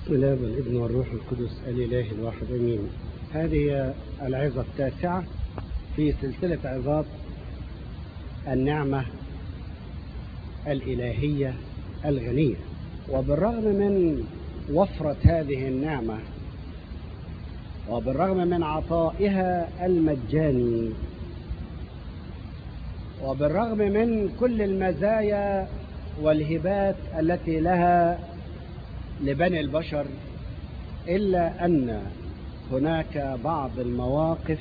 بسم الله والابن والروح القدس الإله الواحد أمين هذه العظة التاسعة في سلسلة عظات النعمة الإلهية الغنية وبالرغم من وفرة هذه النعمة وبالرغم من عطائها المجاني وبالرغم من كل المزايا والهبات التي لها لبني البشر إلا أن هناك بعض المواقف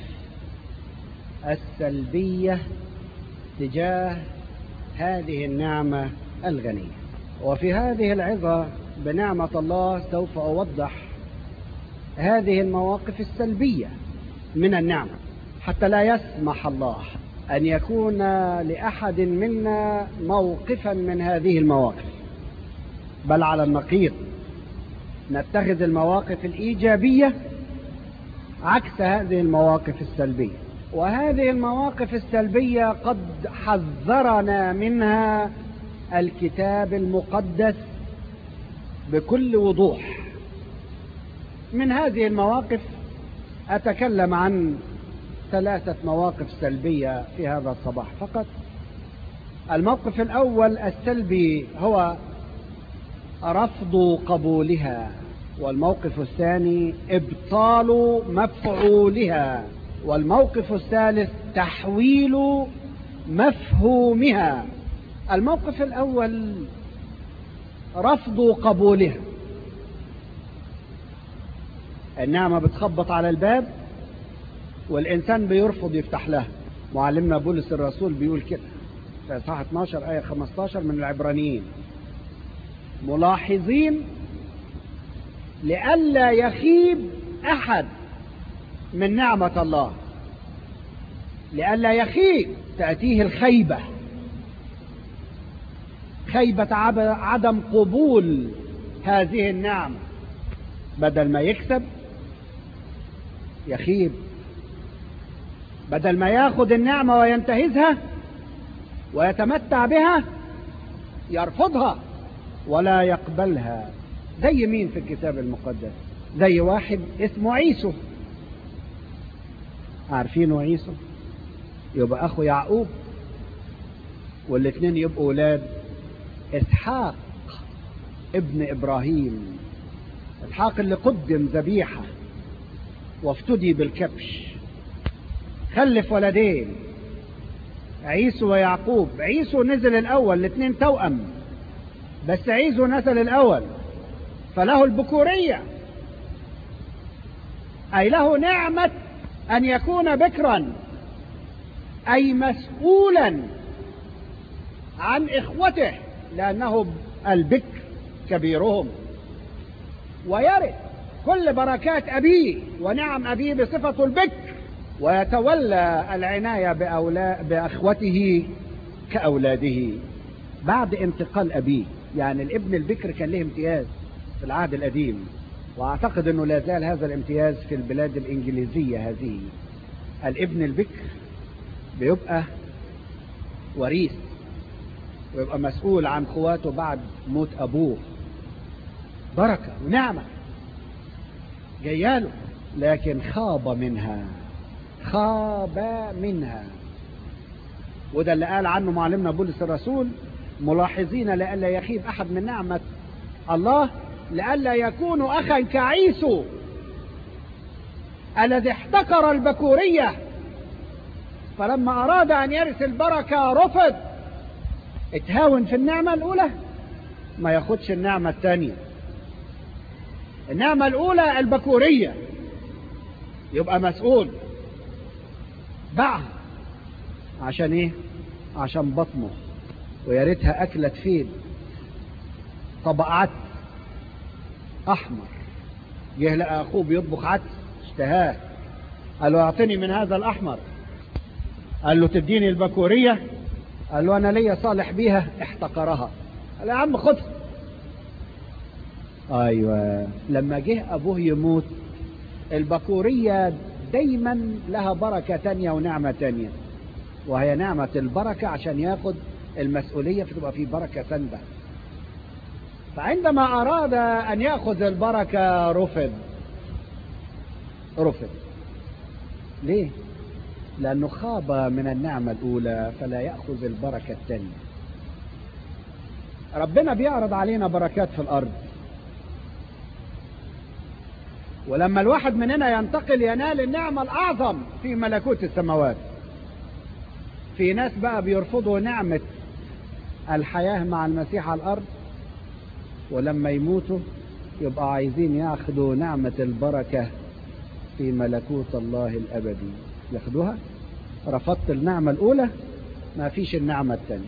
السلبية تجاه هذه النعمة الغنية وفي هذه العظة بنعمة الله سوف أوضح هذه المواقف السلبية من النعمة حتى لا يسمح الله أن يكون لأحد منا موقفا من هذه المواقف بل على النقيض نتخذ المواقف الإيجابية عكس هذه المواقف السلبية وهذه المواقف السلبية قد حذرنا منها الكتاب المقدس بكل وضوح من هذه المواقف أتكلم عن ثلاثة مواقف سلبية في هذا الصباح فقط الموقف الأول السلبي هو رفض قبولها والموقف الثاني ابطال مفعولها والموقف الثالث تحويل مفهومها الموقف الأول رفض قبولها النعمة بتخبط على الباب والإنسان بيرفض يفتح لها معلمنا بولس الرسول بيقول كده في صح 12 آية 15 من العبرانيين ملاحظين لئلا يخيب أحد من نعمة الله لئلا يخيب تأتيه الخيبة خيبة عدم قبول هذه النعمة بدل ما يكسب يخيب بدل ما ياخد النعمة وينتهزها ويتمتع بها يرفضها ولا يقبلها زي مين في الكتاب المقدس زي واحد اسمه عيسو عارفينه عيسو يبقى اخو يعقوب والاثنين يبقوا ولاد اسحاق ابن ابراهيم اسحاق اللي قدم ذبيحه وافتدي بالكبش خلف ولدين عيسو ويعقوب عيسو نزل الاول الاثنين توأم بس عيسو نزل الاول فله البكورية اي له نعمة ان يكون بكرا اي مسؤولا عن اخوته لانه البكر كبيرهم ويرث كل بركات ابيه ونعم ابيه بصفة البكر ويتولى العناية بأولا بأخوته كأولاده بعد انتقال أبيه يعني الابن البكر كان له امتياز في العهد القديم وأعتقد أنه لا زال هذا الامتياز في البلاد الإنجليزية هذه الابن البكر بيبقى وريث ويبقى مسؤول عن قواته بعد موت أبوه بركة ونعمة جياله لكن خاب منها خاب منها وده اللي قال عنه معلمنا بولس الرسول ملاحظين لئلا يخيب أحد من نعمة الله لئلا يكون أخا كعيسو الذي احتقر البكورية فلما أراد أن يرث البركة رفض اتهاون في النعمة الأولى ما ياخدش النعمة الثانية النعمة الأولى البكورية يبقى مسؤول باعها عشان ايه عشان بطنه ويا ريتها اكلت فين طبق عدس احمر جه لقى اخوه بيطبخ عدس اشتهاه قال له اعطني من هذا الاحمر قال له تديني البكورية قال له انا ليا صالح بيها احتقرها قال يا عم خدها ايوه لما جه ابوه يموت البكورية دايما لها بركة تانية ونعمة تانية وهي نعمة البركة عشان ياخد المسؤولية فتبقى في بركة سندة فعندما أراد أن يأخذ البركة رفض رفض ليه؟ لأنه خاب من النعمة الأولى فلا يأخذ البركة الثانية ربنا بيعرض علينا بركات في الأرض ولما الواحد مننا ينتقل ينال النعمة الأعظم في ملكوت السماوات في ناس بقى بيرفضوا نعمة الحياة مع المسيح على الأرض ولما يموتوا يبقى عايزين ياخدوا نعمة البركة في ملكوت الله الأبدي ياخدوها رفضت النعمة الأولى ما فيش النعمة الثانية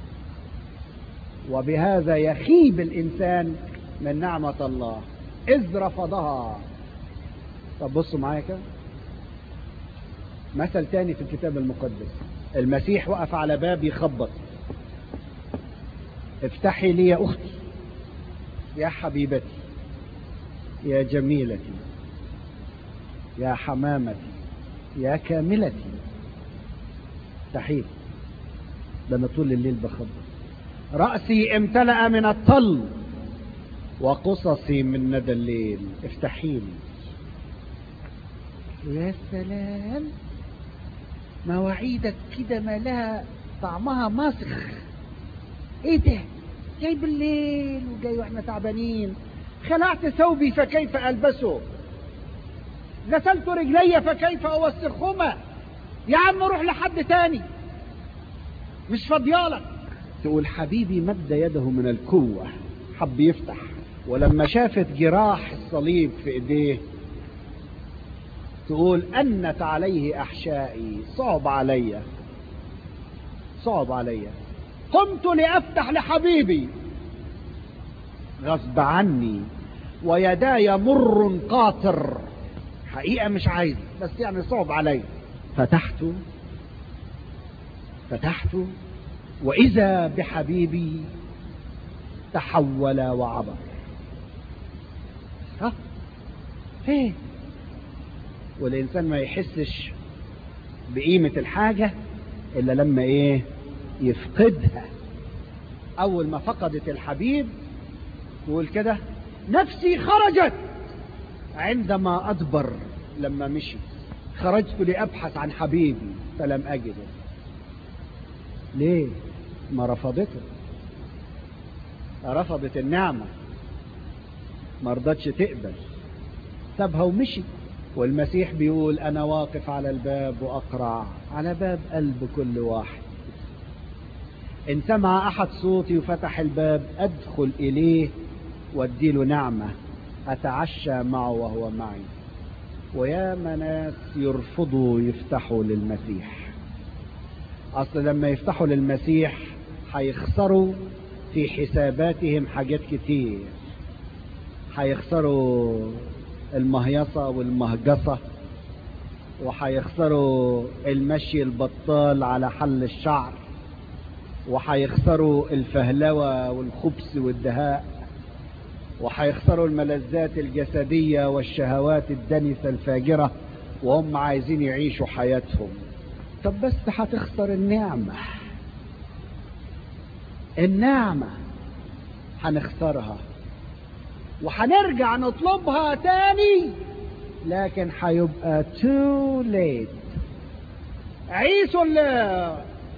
وبهذا يخيب الإنسان من نعمة الله إذ رفضها طب بصوا معايا كده مثل تاني في الكتاب المقدس المسيح وقف على باب يخبط افتحي لي يا أختي يا حبيبتي يا جميلتي يا حمامتي يا كاملتي افتحي ده انا طول الليل بخبط رأسي امتلأ من الطل وقصصي من ندى الليل افتحي لي يا سلام مواعيدك كده ما لها طعمها مسخ ايه ده جاي بالليل وجاي واحنا تعبانين خلعت ثوبي فكيف البسه غسلت رجلي فكيف اوسخهما يا عم روح لحد تاني مش فاضيالك تقول حبيبي مد يده من القوة حب يفتح ولما شافت جراح الصليب في ايديه تقول أنت عليه أحشائي صعب علي صعب علي قمت لأفتح لحبيبي غصب عني ويداي مر قاطر حقيقة مش عايز بس يعني صعب علي فتحت فتحت وإذا بحبيبي تحول وعبر ها ايه والإنسان ما يحسش بقيمة الحاجة إلا لما إيه يفقدها أول ما فقدت الحبيب تقول كده نفسي خرجت عندما أدبر لما مشي خرجت لأبحث عن حبيبي فلم أجده ليه ما رفضته رفضت النعمة ما رضتش تقبل سابها ومشي والمسيح بيقول أنا واقف على الباب وأقرع على باب قلب كل واحد إن سمع أحد صوتي وفتح الباب أدخل إليه وأديله نعمة أتعشى معه وهو معي ويا ناس يرفضوا يفتحوا للمسيح أصل لما يفتحوا للمسيح هيخسروا في حساباتهم حاجات كتير هيخسروا المهيصة والمهجصة وهيخسروا المشي البطال على حل الشعر وهيخسروا الفهلوة والخبث والدهاء وهيخسروا الملذات الجسدية والشهوات الدنسة الفاجرة وهم عايزين يعيشوا حياتهم طب بس هتخسر النعمة النعمة هنخسرها وهنرجع نطلبها تاني لكن هيبقى too late عيسو اللي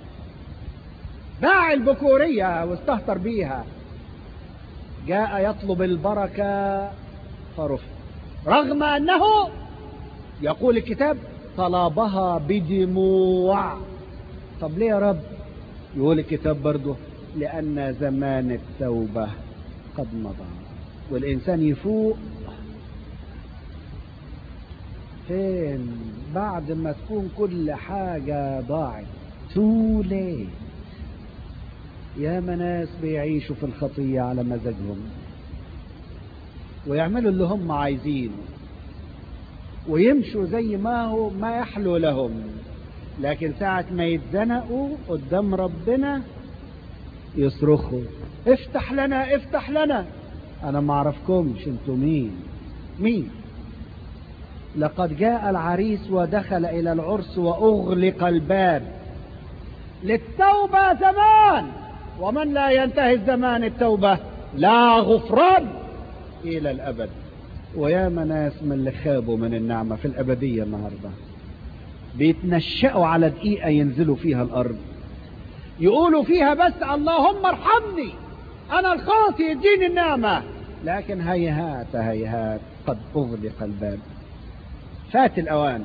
باع البكورية واستهتر بيها جاء يطلب البركة فرفض رغم أنه يقول الكتاب طلبها بدموع طب ليه يا رب يقول الكتاب برضه لأن زمان التوبة قد مضى والإنسان يفوق فين بعد ما تكون كل حاجة ضاعت تو ليت يا ناس بيعيشوا في الخطية على مزاجهم ويعملوا اللي هم عايزينه ويمشوا زي ما هو ما يحلو لهم لكن ساعة ما يتزنقوا قدام ربنا يصرخوا افتح لنا افتح لنا انا ما اعرفكمش انتوا مين مين لقد جاء العريس ودخل الى العرس واغلق الباب للتوبة زمان ومن لا ينتهي الزمان التوبة لا غفران الى الابد وياما ناس من اللي خابوا من النعمة في الابدية النهاردة بيتنشأوا على دقيقة ينزلوا فيها الارض يقولوا فيها بس اللهم ارحمني انا الخاطي اديني النعمة لكن هيهات هيهات قد اغلق الباب فات الاوان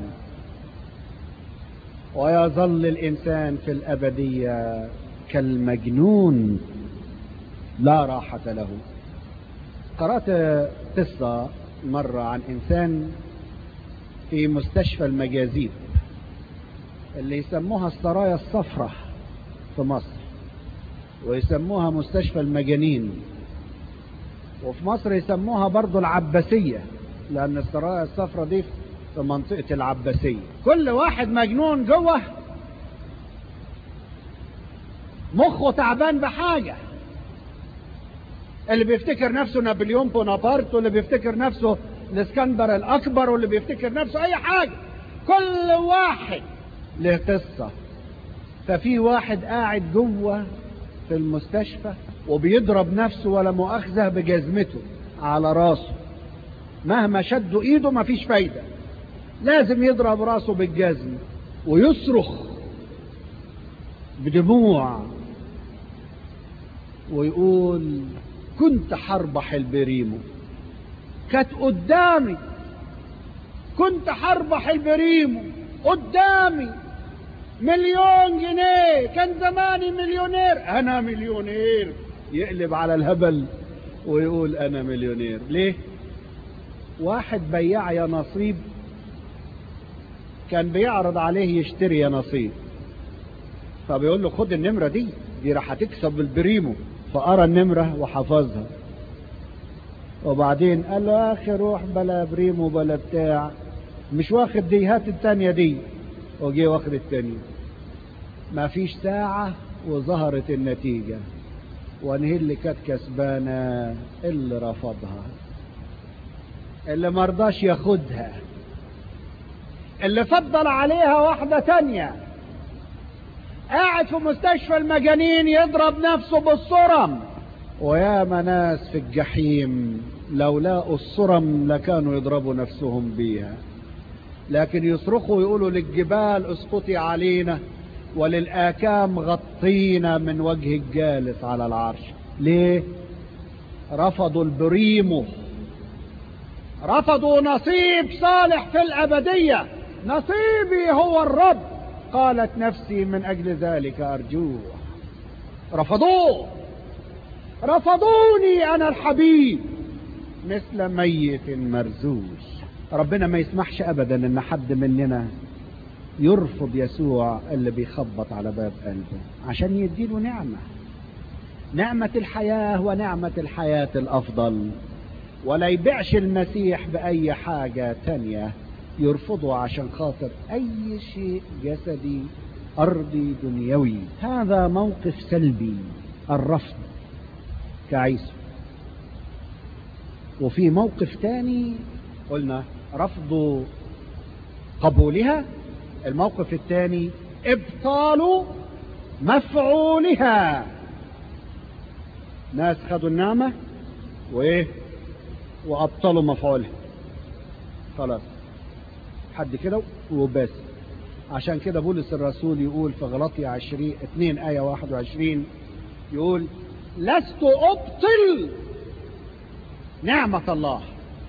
ويظل الانسان في الابدية كالمجنون لا راحة له قرأت قصة مرة عن انسان في مستشفى المجازيب اللي يسموها السرايا الصفراء في مصر ويسموها مستشفى المجانين وفي مصر يسموها برضو العباسية لأن السرايا الصفراء دي في منطقة العباسية كل واحد مجنون جوه مخه تعبان بحاجة اللي بيفتكر نفسه نابليون بونابرت واللي بيفتكر نفسه الاسكندر الأكبر واللي بيفتكر نفسه أي حاجة كل واحد له قصة ففي واحد قاعد جوه في المستشفى وبيضرب نفسه ولا مؤاخذة بجزمته على راسه مهما شدوا ايده مفيش فايدة لازم يضرب راسه بالجزم ويصرخ بدموع ويقول كنت حربح البريمو كانت قدامي كنت حربح البريمو قدامي مليون جنيه كان زماني مليونير انا مليونير يقلب على الهبل ويقول انا مليونير ليه واحد بياع يا نصيب كان بيعرض عليه يشتري يا نصيب فبيقول له خد النمرة دي دي راح تكسب البريمو فقرا النمرة وحفظها وبعدين قال له يا اخي روح بلا بريمو بلا بتاع مش واخد دي هات التانية دي وجي واخد التانية ما فيش ساعة وظهرت النتيجة وانهي اللي كانت كسبانة اللي رفضها اللي مرضاش ياخدها اللي فضل عليها واحدة تانية قاعد في مستشفى المجانين يضرب نفسه بالصرم وياما ناس في الجحيم لو لاقوا الصرم لكانوا يضربوا نفسهم بيها لكن يصرخوا ويقولوا للجبال اسقطي علينا وللآكام غطينا من وجه الجالس على العرش ليه رفضوا البريمو رفضوا نصيب صالح في الأبدية نصيبي هو الرب قالت نفسي من أجل ذلك أرجوه رفضوه رفضوني أنا الحبيب مثل ميت مرزوز ربنا ما يسمحش أبدا أن حد مننا يرفض يسوع اللي بيخبط على باب قلبه عشان يديله نعمة نعمة الحياة ونعمة الحياة الأفضل ولا يبيعش المسيح بأي حاجة تانية يرفضه عشان خاطر أي شيء جسدي أرضي دنيوي هذا موقف سلبي الرفض كعيسو وفي موقف تاني قلنا رفض قبولها الموقف الثاني ابطال مفعولها ناس خدوا النعمة وايه وابطلوا مفعولها خلاص حد كده وبس عشان كده بولس الرسول يقول في غلطية عشرين اتنين آية واحد وعشرين يقول لست أبطل نعمة الله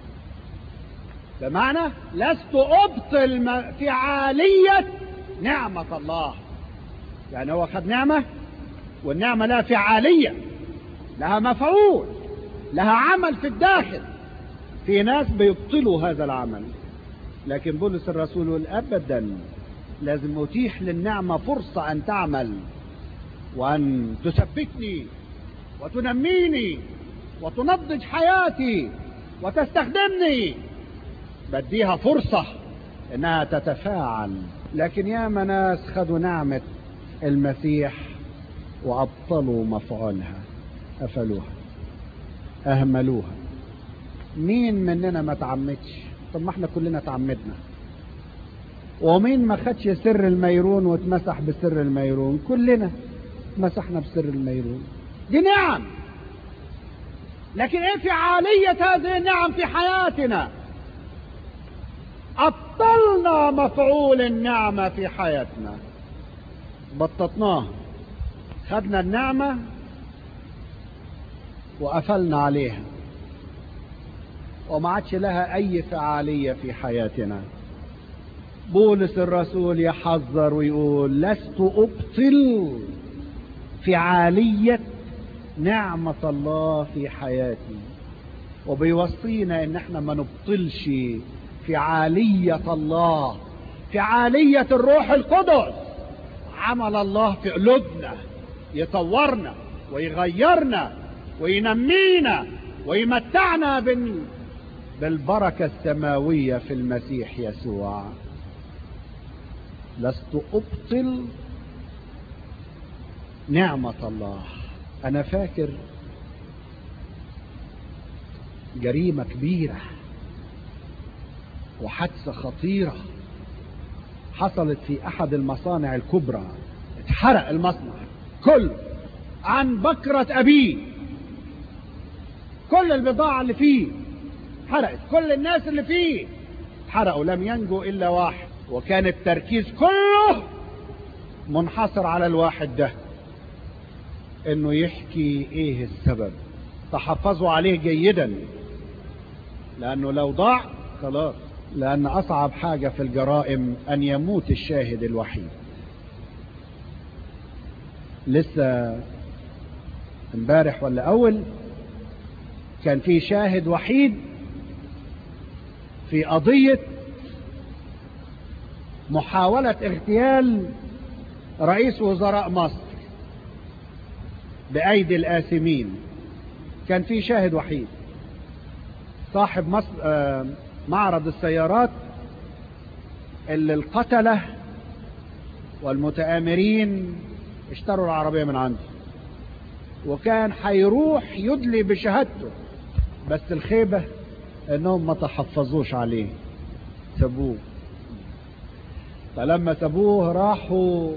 بمعنى لست أبطل فعالية نعمة الله يعني هو خد نعمة والنعمة لها فعالية لها مفعول لها عمل في الداخل في ناس بيبطلوا هذا العمل لكن بولس الرسول يقول أبدا لازم أتيح للنعمة فرصة أن تعمل وأن تثبتني وتنميني وتنضج حياتي وتستخدمني بديها فرصة انها تتفاعل لكن يا ناس خدوا نعمة المسيح وابطلوا مفعولها قفلوها اهملوها مين مننا ما تعمدش طب ما احنا كلنا تعمدنا ومين ما خدش سر الميرون واتمسح بسر الميرون كلنا مسحنا بسر الميرون دي نعم لكن ايه فعالية هذه النعم في حياتنا أبطلنا مفعول النعمة في حياتنا بططناه خدنا النعمة وقفلنا عليها وما عادش لها أي فعالية في حياتنا بولس الرسول يحذر ويقول لست أبطل فعالية نعمة الله في حياتي وبيوصينا ان احنا ما نبطلش فعالية الله فعالية الروح القدس عمل الله في قلوبنا يطورنا ويغيرنا وينمينا ويمتعنا بال... بالبركة السماوية في المسيح يسوع لست أبطل نعمة الله أنا فاكر جريمة كبيرة وحادثة خطيرة حصلت في أحد المصانع الكبرى اتحرق المصنع كل عن بكرة أبيه كل البضاعة اللي فيه حرقت كل الناس اللي فيه حرقوا لم ينجو إلا واحد وكان التركيز كله منحصر على الواحد ده انه يحكي ايه السبب تحفظوا عليه جيدا لانه لو ضاع خلاص لان اصعب حاجة في الجرائم ان يموت الشاهد الوحيد لسه امبارح ولا اول كان في شاهد وحيد في قضية محاولة اغتيال رئيس وزراء مصر بأيدي الآثمين كان في شاهد وحيد صاحب مصر آه معرض السيارات اللي القتلة والمتآمرين اشتروا العربية من عنده وكان هيروح يدلي بشهادته بس الخيبة انهم ما تحفظوش عليه سابوه فلما سابوه راحوا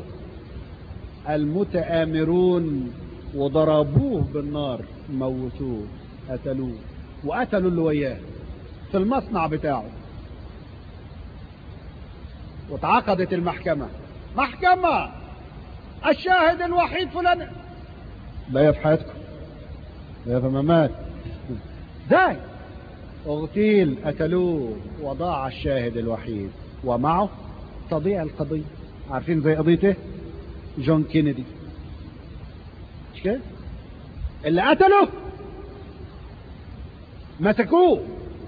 المتآمرون وضربوه بالنار موتوه قتلوه وقتلوا اللي وياه في المصنع بتاعه واتعقدت المحكمة محكمة الشاهد الوحيد فلان لا في حياتكم لا في ممات ازاي اغتيل قتلوه وضاع الشاهد الوحيد ومعه تضيع القضية عارفين زي قضية ايه جون كينيدي مش كده اللي قتله مسكوه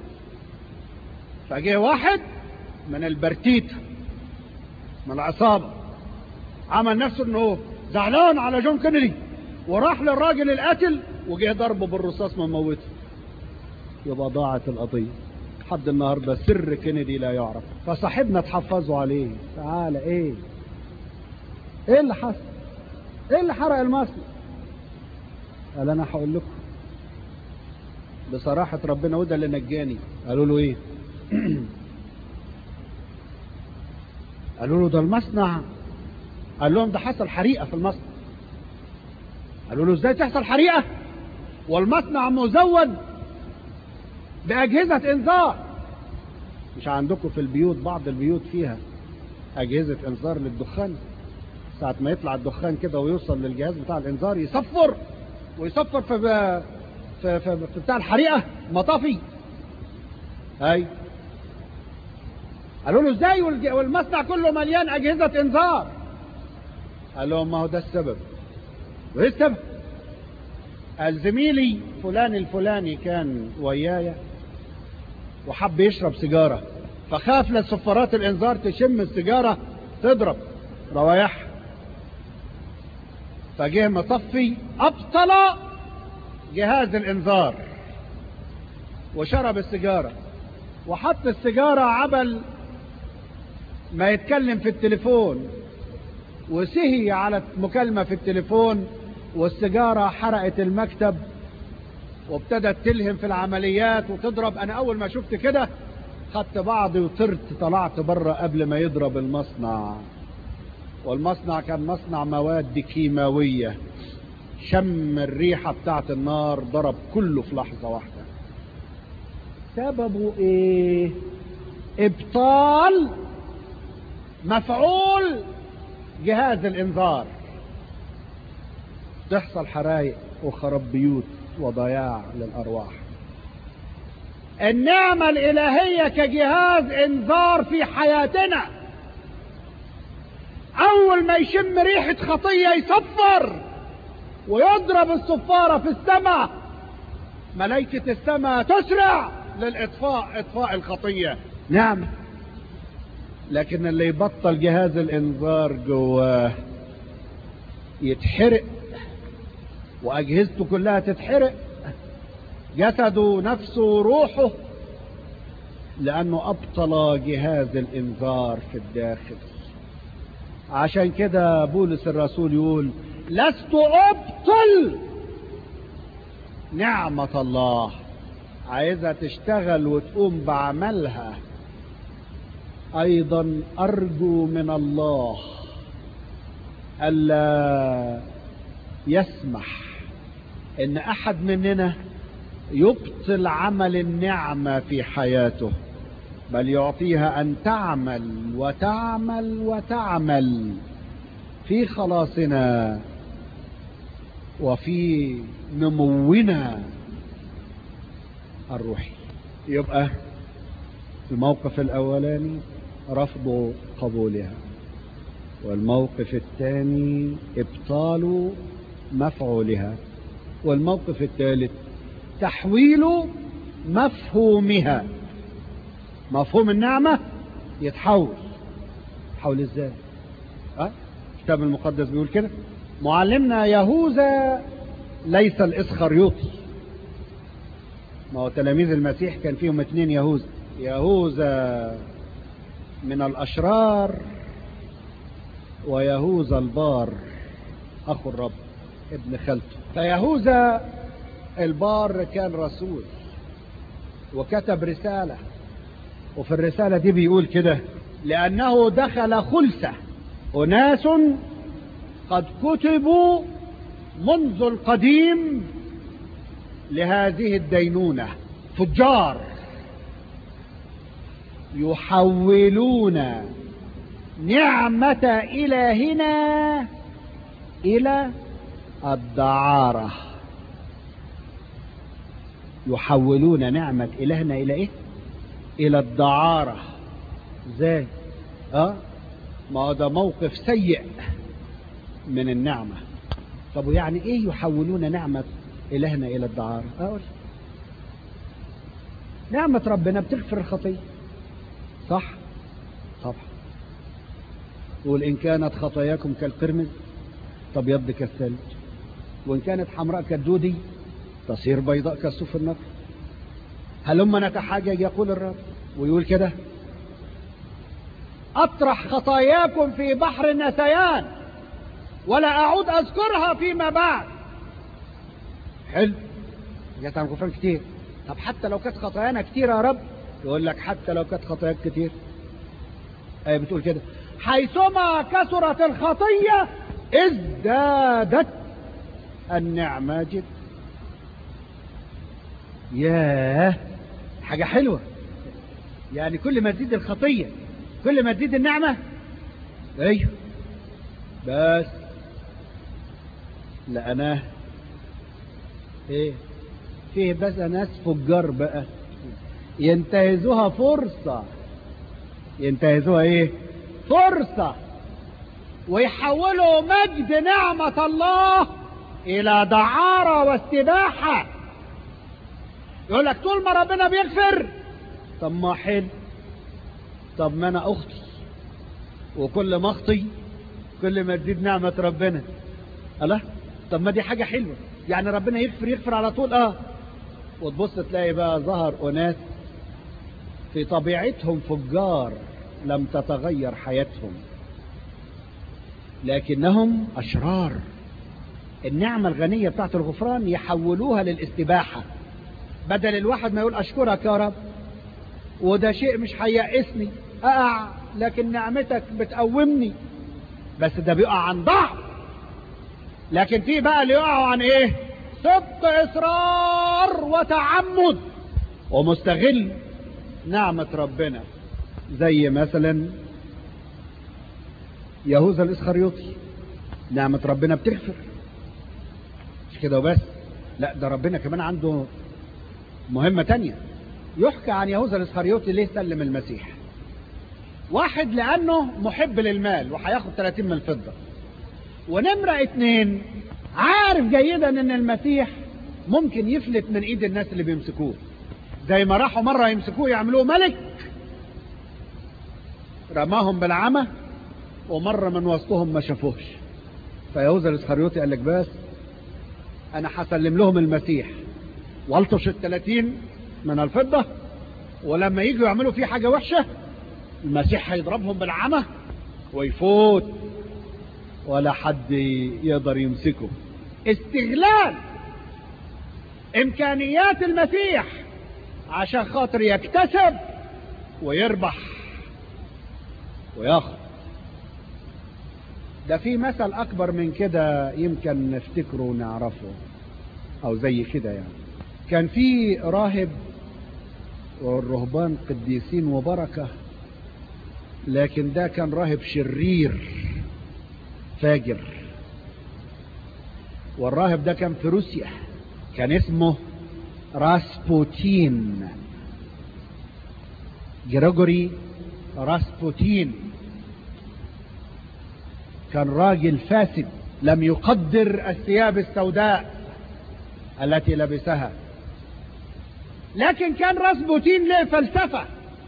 فجه واحد من البرتيت من العصابة عمل نفسه انه زعلان على جون كينيدي وراح للراجل القاتل وجه ضربه بالرصاص ما موته يبقى ضاعت القضية لحد النهاردة سر كينيدي لا يعرف فصاحبنا تحفظوا عليه تعالى ايه ايه اللي حصل ايه اللي حرق المصنع قال انا هقول لكم بصراحة ربنا وده اللي نجاني قالوا له ايه قالوا له ده المصنع قال لهم ده حصل حريقة في المصنع قالوا له ازاي تحصل حريقة والمصنع مزود بأجهزة انذار مش عندكم في البيوت بعض البيوت فيها أجهزة انذار للدخان ساعة ما يطلع الدخان كده ويوصل للجهاز بتاع الانذار يصفر ويصفر في, في, في, في بتاع الحريقة مطافي هاي قالوا له ازاي والمصنع كله مليان أجهزة انذار قال لهم ما هو ده السبب وايه السبب قال زميلي فلان الفلاني كان ويايا وحب يشرب سيجارة فخاف لصفارات الانذار تشم السيجارة تضرب روايح فجه مطفي ابطل جهاز الانذار وشرب السيجارة وحط السيجارة عبل ما يتكلم في التليفون وسهي على مكالمة في التليفون والسيجارة حرقت المكتب وابتدت تلهم في العمليات وتضرب انا اول ما شفت كده خدت بعضي وطرت طلعت بره قبل ما يضرب المصنع والمصنع كان مصنع مواد كيماوية شم الريحة بتاعت النار ضرب كله في لحظة واحدة سببه ايه ابطال مفعول جهاز الانذار تحصل حرايق وخراب بيوت وضياع للارواح النعمة الالهية كجهاز انذار في حياتنا اول ما يشم ريحة خطية يصفر ويضرب الصفارة في السماء ملائكة السماء تسرع للاطفاء اطفاء الخطية نعم لكن اللي يبطل جهاز الانذار جواه يتحرق واجهزته كلها تتحرق جسده نفسه روحه لانه ابطل جهاز الانذار في الداخل عشان كده بولس الرسول يقول لست ابطل نعمة الله عايزها تشتغل وتقوم بعملها ايضا ارجو من الله الا يسمح ان احد مننا يبطل عمل النعمة في حياته بل يعطيها ان تعمل وتعمل وتعمل في خلاصنا وفي نمونا الروحي يبقى الموقف الاولاني رفض قبولها والموقف الثاني ابطال مفعولها والموقف الثالث تحويل مفهومها مفهوم النعمة يتحول يتحول ازاي اه الكتاب المقدس بيقول كده معلمنا يهوذا ليس الاسخريوطي ما هو تلاميذ المسيح كان فيهم اثنين يهوذا يهوذا من الاشرار ويهوذا البار اخو الرب ابن خالته فيهوذا البار كان رسول وكتب رسالة وفي الرسالة دي بيقول كده لأنه دخل خلسة أناس قد كتبوا منذ القديم لهذه الدينونة فجار يحولون نعمة إلهنا إلى الدعارة يحولون نعمة إلهنا إلى إيه؟ إلى الدعارة ازاي؟ اه ما هو ده موقف سيء من النعمة طب يعني ايه يحولون نعمة إلهنا إلى الدعارة؟ أقول نعمة ربنا بتغفر الخطية صح؟ طبعا قول إن كانت خطاياكم كالقرمز تبيض كالثلج وإن كانت حمراء كالدودي تصير بيضاء كالصوف النقر هلما نتحاجج يقول الرب ويقول كده أطرح خطاياكم في بحر النسيان ولا أعود أذكرها فيما بعد حلو جات عن غفران كتير طب حتى لو كانت خطايانا كتير يا رب يقول لك حتى لو كانت خطاياك كتير ايه بتقول كده حيثما كثرت الخطية ازدادت النعمة جدا ياه حاجة حلوة يعني كل ما تزيد الخطية كل ما تزيد النعمة ايوه بس لقناه ايه فيه بس ناس فجار بقى ينتهزوها فرصة ينتهزوها ايه فرصة ويحولوا مجد نعمة الله الى دعارة واستباحة يقول لك طول ما ربنا بيغفر طب ما حلو طب ما انا اخطي وكل ما اخطي كل ما تزيد نعمة ربنا الله طب ما دي حاجة حلوة يعني ربنا يغفر يغفر على طول اه وتبص تلاقي بقى ظهر أناس في طبيعتهم فجار لم تتغير حياتهم لكنهم أشرار النعمة الغنية بتاعت الغفران يحولوها للاستباحة بدل الواحد ما يقول أشكرك يا رب وده شيء مش هيأسني أقع لكن نعمتك بتقومني بس ده بيقع عن ضعف لكن في بقى اللي يقعوا عن ايه صدق اصرار وتعمد ومستغل نعمة ربنا زي مثلا يهوذا الاسخريوطي نعمة ربنا بتغفر مش كده وبس لا ده ربنا كمان عنده مهمة تانية يحكى عن يهوذا الاسخريوطي ليه سلم المسيح واحد لانه محب للمال وهياخد 30 من الفضة ونمرة اتنين عارف جيدا ان المسيح ممكن يفلت من ايد الناس اللي بيمسكوه زي ما راحوا مرة يمسكوه يعملوه ملك رماهم بالعمى ومرة من وسطهم ما شافوهش فيهوذا الاسخريوطي قال لك بس انا هسلم لهم المسيح والطش الثلاثين من الفضة ولما يجوا يعملوا فيه حاجة وحشة المسيح هيضربهم بالعمى ويفوت ولا حد يقدر يمسكه استغلال امكانيات المسيح عشان خاطر يكتسب ويربح وياخد ده في مثل اكبر من كده يمكن نفتكره ونعرفه او زي كده يعني كان في راهب والرهبان قديسين وبركة لكن ده كان راهب شرير فاجر والراهب ده كان في روسيا كان اسمه راسبوتين جريجوري راسبوتين كان راجل فاسد لم يقدر الثياب السوداء التي لبسها لكن كان راسبوتين له فلسفة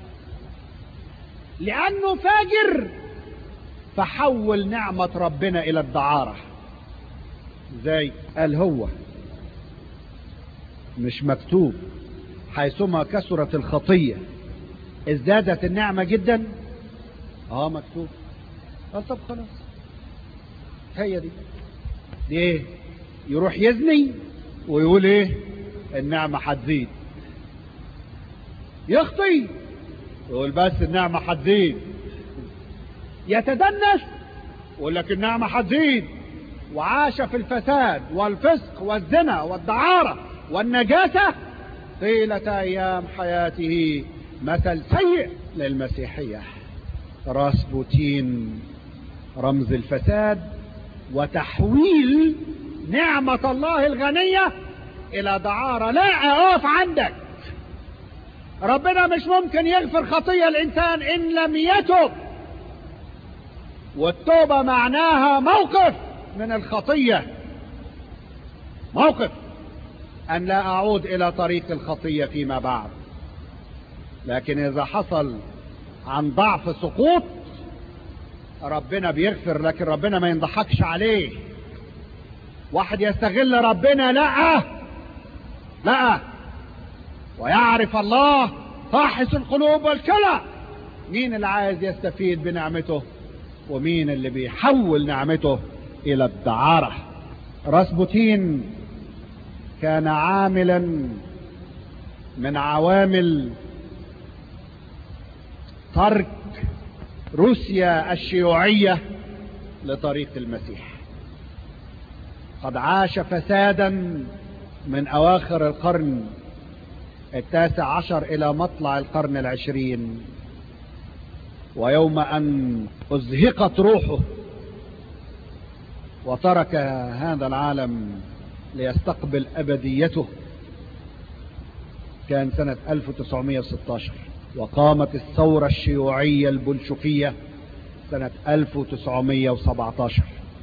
لأنه فاجر فحول نعمة ربنا إلى الدعارة زي قال هو مش مكتوب حيثما كثرت الخطية ازدادت النعمة جدا اه مكتوب قال طب خلاص هي دي دي ايه يروح يزني ويقول ايه النعمة هتزيد يخطي يقول بس النعمة هتزيد يتدنس يقول لك النعمة هتزيد وعاش في الفساد والفسق والزنا والدعارة والنجاسة طيلة أيام حياته مثل سيء للمسيحية راسبوتين رمز الفساد وتحويل نعمة الله الغنية إلى دعارة لا أقف عندك ربنا مش ممكن يغفر خطية الإنسان إن لم يتب والتوبة معناها موقف من الخطية موقف أن لا أعود إلى طريق الخطية فيما بعد لكن إذا حصل عن ضعف سقوط ربنا بيغفر لكن ربنا ما ينضحكش عليه واحد يستغل ربنا لا لا ويعرف الله فاحص القلوب والكلى مين اللي عايز يستفيد بنعمته ومين اللي بيحول نعمته الى الدعارة راسبوتين كان عاملا من عوامل ترك روسيا الشيوعية لطريق المسيح قد عاش فسادا من اواخر القرن التاسع عشر الى مطلع القرن العشرين ويوم ان ازهقت روحه وترك هذا العالم ليستقبل ابديته كان سنة 1916 وقامت الثورة الشيوعية البلشفية سنة 1917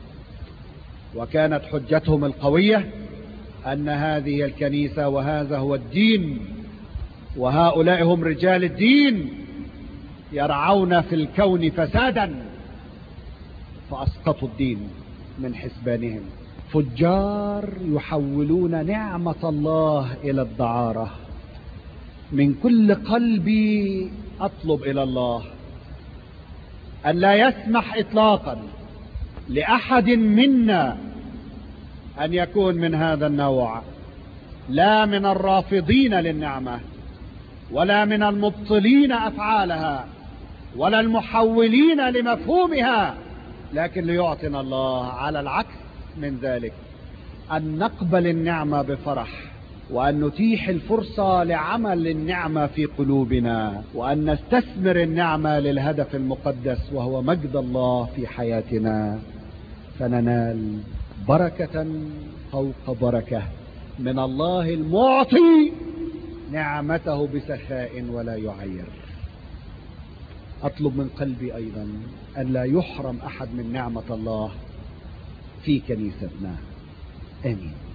وكانت حجتهم القوية أن هذه الكنيسة وهذا هو الدين وهؤلاء هم رجال الدين يرعون في الكون فسادا فأسقطوا الدين من حسبانهم فجار يحولون نعمة الله إلى الدعارة من كل قلبي أطلب إلى الله أن لا يسمح إطلاقا لأحد منا أن يكون من هذا النوع لا من الرافضين للنعمة ولا من المبطلين أفعالها ولا المحولين لمفهومها لكن ليعطنا الله على العكس من ذلك أن نقبل النعمة بفرح وأن نتيح الفرصة لعمل النعمة في قلوبنا وأن نستثمر النعمة للهدف المقدس وهو مجد الله في حياتنا فننال بركة فوق بركة من الله المعطي نعمته بسخاء ولا يعير أطلب من قلبي أيضا أن لا يحرم أحد من نعمة الله في كنيستنا آمين